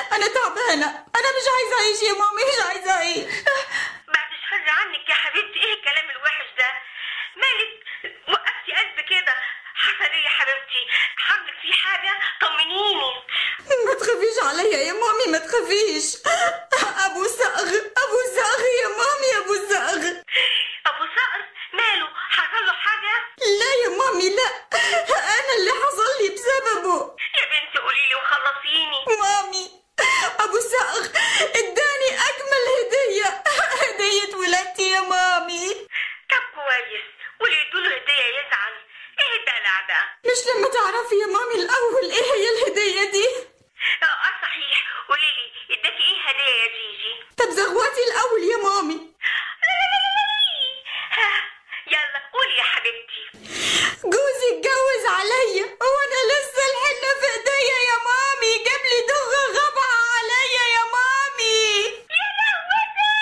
انا تعبانه انا مش عايزه اعيش يا مامي مش عايزه اعيش بعد الشر عنك يا حبيبتي ايه الكلام الوحش ده مالك وقفتي قلب كده حصل ايه يا حبيبتي حملك في حاجه طمنيني ما تخافيش عليا يا مامي ما تخافيش ابو صقر ابو صقر يا مامي ابو صقر ابو صقر ماله حصل له حاجه لا يا مامي لا انا اللي حصل لي بسببه يا بنتي قولي لي وخلصيني مامي ابو صقر اداني اجمل هديه هديه ولادتي يا مامي طب كويس واللي يدوله هديه يزعل ايه الدلع ده مش لما تعرفي يا مامي الاول ايه هي الهديه دي